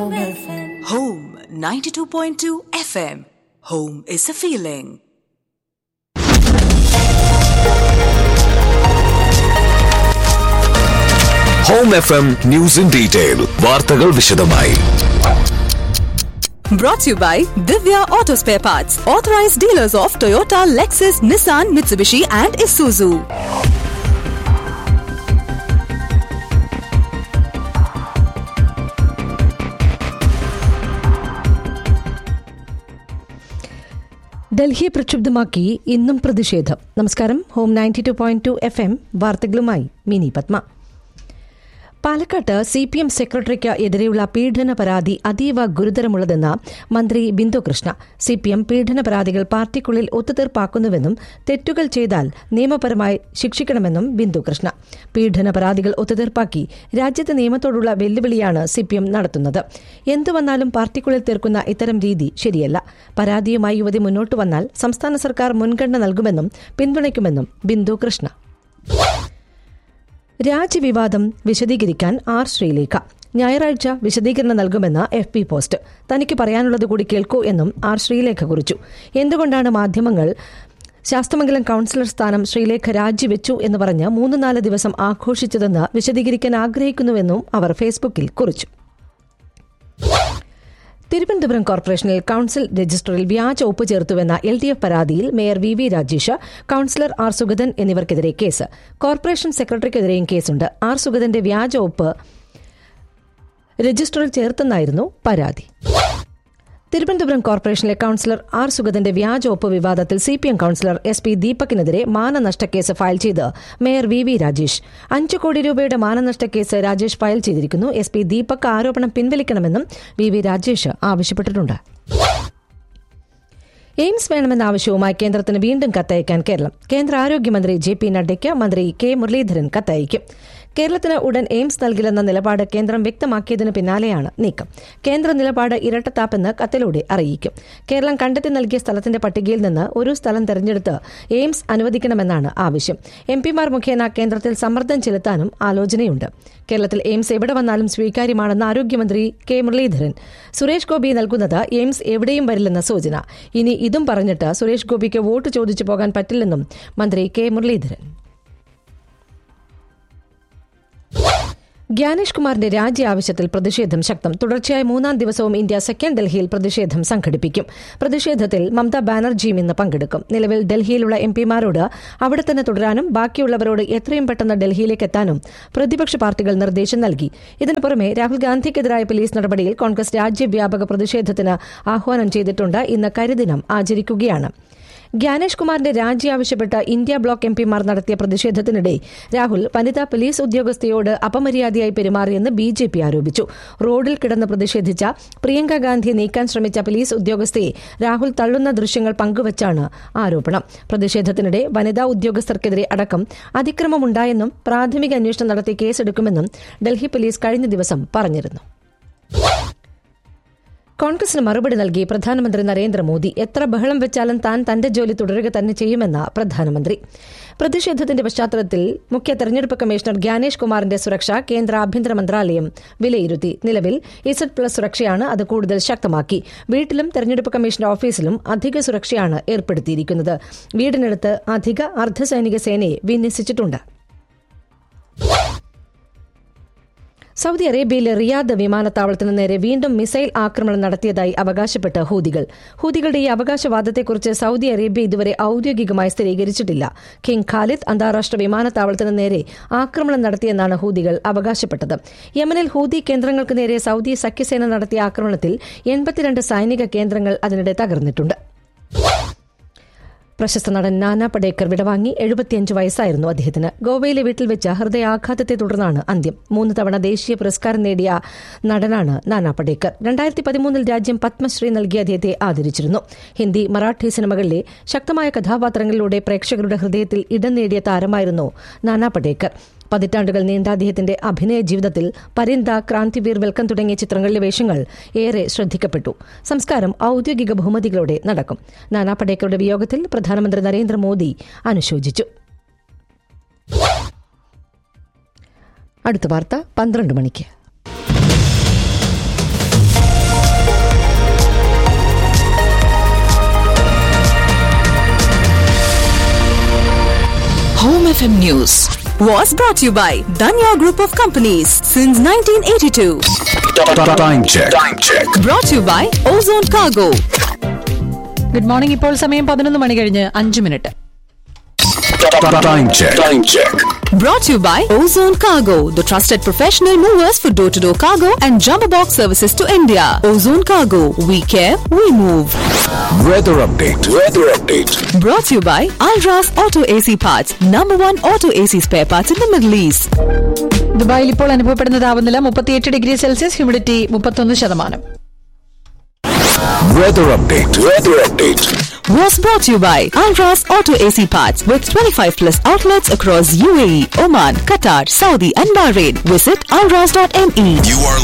Home 92.2 FM. Home is a feeling. Home F M news in detail വാർത്തകൾ വിശദമായി Brought to you by Divya Auto Spare Parts, authorized dealers of Toyota, Lexus, Nissan, Mitsubishi, and Isuzu. ഡൽഹിയെ പ്രക്ഷുബ്ധമാക്കി ഇന്നും പ്രതിഷേധം നമസ്കാരം home ninety two point two F M വാർത്തകളുമായി മിനി പത്മ പാലക്കാട്ട് C P M സെക്രട്ടറിക്ക് എതിരെയുള്ള പീഡന പരാതി അതീവ ഗുരുതരമുള്ളതെന്ന് മന്ത്രി Bindu Krishna C P M പീഡന പരാതികൾ പാർട്ടിക്കുള്ളിൽ ഒത്തുതീർപ്പാക്കുന്നുവെന്നും തെറ്റുകൾ ചെയ്താൽ നിയമപരമായി ശിക്ഷിക്കണമെന്നും ബിന്ദു കൃഷ്ണ പീഡന പരാതികൾ ഒത്തുതീർപ്പാക്കി രാജ്യത്തെ നിയമത്തോടുള്ള വെല്ലുവിളിയാണ് സി പി എം നടത്തുന്നത് എന്തു വന്നാലും പാർട്ടിക്കുള്ളിൽ തീർക്കുന്ന ഇത്തരം രീതി ശരിയല്ല പരാതിയുമായി യുവതി മുന്നോട്ട് വന്നാൽ സംസ്ഥാന സർക്കാർ മുൻഗണന നൽകുമെന്നും പിന്തുണയ്ക്കുമെന്നും ബിന്ദു കൃഷ്ണ രാജ്യവിവാദം വിശദീകരിക്കാൻ ആർ ശ്രീലേഖ ഞായറാഴ്ച വിശദീകരണം നൽകുമെന്ന് എഫ് പി പോസ്റ്റ് തനിക്ക് പറയാനുള്ളത് കൂടി കേൾക്കൂ എന്നും ആർ ശ്രീലേഖ കുറിച്ചു എന്തുകൊണ്ടാണ് മാധ്യമങ്ങൾ ശാസ്തമംഗലം കൌൺസിലർ സ്ഥാനം ശ്രീലേഖ രാജിവെച്ചു എന്ന് പറഞ്ഞ് മൂന്ന് നാല് ദിവസം ആഘോഷിച്ചതെന്ന് വിശദീകരിക്കാൻ ആഗ്രഹിക്കുന്നുവെന്നും അവർ ഫേസ്ബുക്കിൽ കുറിച്ചു തിരുവനന്തപുരം കോർപ്പറേഷനിൽ കൌൺസിൽ രജിസ്റ്ററിൽ വ്യാജ ഒപ്പ് ചേർത്തുവെന്ന എൽ ഡി എഫ് പരാതിയിൽ mayor V V Rajesh councillor R Sugathan എന്നിവർക്കെതിരെ കേസ് കോർപ്പറേഷൻ സെക്രട്ടറിക്കെതിരെയും കേസുണ്ട് ആർ സുഗതന്റെ വ്യാജ ഒപ്പ് രജിസ്റ്ററിൽ ചേർത്തെന്നായിരുന്നു പരാതി തിരുവനന്തപുരം കോർപ്പറേഷനിലെ കൌൺസിലർ ആർ സുഗതന്റെ വ്യാജ ഒപ്പ് വിവാദത്തിൽ C P M councillor S P ദീപകിനെതിരെ മാനനഷ്ടക്കേസ് ഫയൽ ചെയ്ത് മേയർ വി വി രാജേഷ് അഞ്ചു കോടി രൂപയുടെ മാനനഷ്ടക്കേസ് രാജേഷ് ഫയൽ ചെയ്തിരിക്കുന്നു എസ് പി ദീപക് ആരോപണം പിൻവലിക്കണമെന്നും വി വി രാജേഷ് ആവശ്യപ്പെട്ടിട്ടുണ്ട് എയിംസ് വേണമെന്ന ആവശ്യവുമായി കേന്ദ്രത്തിന് വീണ്ടും കത്തയക്കാൻ കേരളം കേന്ദ്ര ആരോഗ്യമന്ത്രി ജെ പി നഡ്ഡയ്ക്ക് മന്ത്രി കെ മുരളീധരൻ കത്തയക്കും കേരളത്തിന് ഉടൻ എയിംസ് നൽകില്ലെന്ന നിലപാട് കേന്ദ്രം വ്യക്തമാക്കിയതിന് പിന്നാലെയാണ് നീക്കം കേന്ദ്ര നിലപാട് ഇരട്ടത്താപ്പെന്ന് കത്തിലൂടെ അറിയിക്കും കേരളം കണ്ടെത്തി നൽകിയ സ്ഥലത്തിന്റെ പട്ടികയിൽ നിന്ന് ഒരു സ്ഥലം തെരഞ്ഞെടുത്ത് എയിംസ് അനുവദിക്കണമെന്നാണ് ആവശ്യം എം പിമാർ മുഖേന കേന്ദ്രത്തിൽ സമ്മർദ്ദം ചെലുത്താനും ആലോചനയുണ്ട് കേരളത്തിൽ എയിംസ് എവിടെ വന്നാലും സ്വീകാര്യമാണെന്ന് ആരോഗ്യമന്ത്രി കെ മുരളീധരൻ സുരേഷ് ഗോപി നൽകുന്നത് എയിംസ് എവിടെയും വരില്ലെന്ന സൂചന ഇനി ഇതും പറഞ്ഞിട്ട് സുരേഷ് ഗോപിക്ക് വോട്ട് ചോദിച്ചു പോകാൻ പറ്റില്ലെന്നും മന്ത്രി കെ മുരളീധരൻ ഗ്യാനേഷ് കുമാറിന്റെ രാജി ആവശ്യത്തിൽ പ്രതിഷേധം ശക്തം തുടർച്ചയായ മൂന്നാം ദിവസവും ഇന്ത്യ സെക്കൻഡ് ഡൽഹിയിൽ പ്രതിഷേധം സംഘടിപ്പിക്കും പ്രതിഷേധത്തിൽ മമതാ ബാനർജിയും ഇന്ന് പങ്കെടുക്കും നിലവിൽ ഡൽഹിയിലുള്ള എം പിമാരോട് അവിടെ തന്നെ തുടരാനും ബാക്കിയുള്ളവരോട് എത്രയും പെട്ടെന്ന് ഡൽഹിയിലേക്ക് എത്താനും പ്രതിപക്ഷ പാർട്ടികൾ നിർദ്ദേശം നൽകി ഇതിനു പുറമെ രാഹുൽ ഗാന്ധിക്കെതിരായ പോലീസ് നടപടിയിൽ കോൺഗ്രസ് രാജ്യവ്യാപക പ്രതിഷേധത്തിന് ആഹ്വാനം ചെയ്തിട്ടുണ്ട് ഇന്ന് കരിദിനം ആചരിക്കുകയാണ് ഗ്യാനേഷ് കുമാറിന്റെ രാജി ആവശ്യപ്പെട്ട് ഇന്ത്യ ബ്ലോക്ക് എം പിമാർ നടത്തിയ പ്രതിഷേധത്തിനിടെ രാഹുൽ വനിതാ പോലീസ് ഉദ്യോഗസ്ഥയോട് അപമര്യാദയായി പെരുമാറിയെന്ന് ബി ജെ പി ആരോപിച്ചു റോഡിൽ കിടന്ന് പ്രതിഷേധിച്ച പ്രിയങ്ക ഗാന്ധിയെ നീക്കാൻ ശ്രമിച്ച പോലീസ് ഉദ്യോഗസ്ഥയെ രാഹുൽ തള്ളുന്ന ദൃശ്യങ്ങൾ പങ്കുവച്ചാണ് ആരോപണം പ്രതിഷേധത്തിനിടെ വനിതാ ഉദ്യോഗസ്ഥർക്കെതിരെ അടക്കം അതിക്രമമുണ്ടായെന്നും പ്രാഥമിക അന്വേഷണം നടത്തി കേസെടുക്കുമെന്നും ഡൽഹി പോലീസ് കഴിഞ്ഞ ദിവസം പറഞ്ഞിരുന്നു കോൺഗ്രസിന് മറുപടി നൽകി പ്രധാനമന്ത്രി നരേന്ദ്രമോദി എത്ര ബഹളം വെച്ചാലും താൻ തന്റെ ജോലി തുടരുക തന്നെ ചെയ്യുമെന്ന് പ്രധാനമന്ത്രി പ്രതിഷേധത്തിന്റെ പശ്ചാത്തലത്തിൽ മുഖ്യ തെരഞ്ഞെടുപ്പ് കമ്മീഷണർ ഗ്യാനേഷ് കുമാറിന്റെ സുരക്ഷ കേന്ദ്ര ആഭ്യന്തര മന്ത്രാലയം വിലയിരുത്തി നിലവിൽ ഇസഡ് പ്ലസ് സുരക്ഷയാണ് അത് കൂടുതൽ ശക്തമാക്കി വീട്ടിലും തെരഞ്ഞെടുപ്പ് കമ്മീഷന്റെ ഓഫീസിലും അധിക സുരക്ഷയാണ് ഏർപ്പെടുത്തിയിരിക്കുന്നത് വീടിനടുത്ത് അധിക അർദ്ധസൈനിക സേനയെ വിന്യസിച്ചിട്ടുണ്ട് സൗദി അറേബ്യയിലെ റിയാദ് വിമാനത്താവളത്തിന് നേരെ വീണ്ടും മിസൈൽ ആക്രമണം നടത്തിയതായി അവകാശപ്പെട്ട് ഹൂതികൾ ഹൂതികളുടെ ഈ അവകാശവാദത്തെക്കുറിച്ച് സൗദി അറേബ്യ ഇതുവരെ ഔദ്യോഗികമായി സ്ഥിരീകരിച്ചിട്ടില്ല കിങ് ഖാലിദ് അന്താരാഷ്ട്ര വിമാനത്താവളത്തിന് നേരെ ആക്രമണം നടത്തിയെന്നാണ് ഹൂതികൾ അവകാശപ്പെട്ടത് യമനിൽ ഹൂതി കേന്ദ്രങ്ങൾക്ക് നേരെ സൗദി സഖ്യസേന നടത്തിയ ആക്രമണത്തിൽ എൺപത്തിരണ്ട് സൈനിക കേന്ദ്രങ്ങൾ അതിനിടെ തകർന്നിട്ടുണ്ട് പ്രശസ്ത നടൻ നാനാ പടേക്കർ വിടവാങ്ങി എഴുപത്തിയഞ്ച് വയസ്സായിരുന്നു അദ്ദേഹത്തിന് ഗോവയിലെ വീട്ടിൽ വെച്ച ഹൃദയാഘാതത്തെ തുടർന്നാണ് അന്ത്യം മൂന്ന് തവണ ദേശീയ പുരസ്കാരം നേടിയ നടനാണ് നാനാ പടേക്കർ രണ്ടായിരത്തി പതിമൂന്നിൽ രാജ്യം പത്മശ്രീ നൽകി അദ്ദേഹത്തെ ആദരിച്ചിരുന്നു ഹിന്ദി മറാഠി സിനിമകളിലെ ശക്തമായ കഥാപാത്രങ്ങളിലൂടെ പ്രേക്ഷകരുടെ ഹൃദയത്തിൽ ഇടം നേടിയ താരമായിരുന്നു നാനാ പടേക്കർ പതിറ്റാണ്ടുകൾ നീണ്ട അദ്ദേഹത്തിന്റെ അഭിനയ ജീവിതത്തിൽ പരിന്ത ക്രാന്തിവീർ വെൽക്കം തുടങ്ങിയ ചിത്രങ്ങളിലെ വേഷങ്ങൾ ഏറെ ശ്രദ്ധിക്കപ്പെട്ടു സംസ്കാരം ഔദ്യോഗിക ബഹുമതികളോടെ നടക്കും നാനാ പടേക്കറുടെ വിയോഗത്തിൽ പ്രധാനമന്ത്രി നരേന്ദ്രമോദി അനുശോചിച്ചു അടുത്ത വാർത്ത പന്ത്രണ്ട് മണിക്ക് FM News was brought to you by Danya Group of Companies since 1982. Time check. Time check. Brought to you by Ozone Cargo. Good morning ഇപ്പോൾ സമയം പതിനൊന്ന് മണി കഴിഞ്ഞ് അഞ്ച് minute Time check. Time check. Brought to you by Ozone Cargo, the trusted professional movers for door to door cargo and jumbo box services to India. Ozone Cargo, we care, we move. Weather update. Weather update. Brought to you by Alras Auto AC Parts, number one auto AC spare parts in the Middle East. ദുബായിൽ ഇപ്പോൾ അനുഭവപ്പെടുന്ന താപനില മുപ്പത്തിയെട്ട് degree Celsius humidity മുപ്പത്തൊന്ന് ശതമാനം Weather update. Weather update. Was brought to you by Alras Auto AC Parts with 25 plus outlets across UAE, Oman, Qatar, Saudi, and Bahrain. Visit alras.me. You are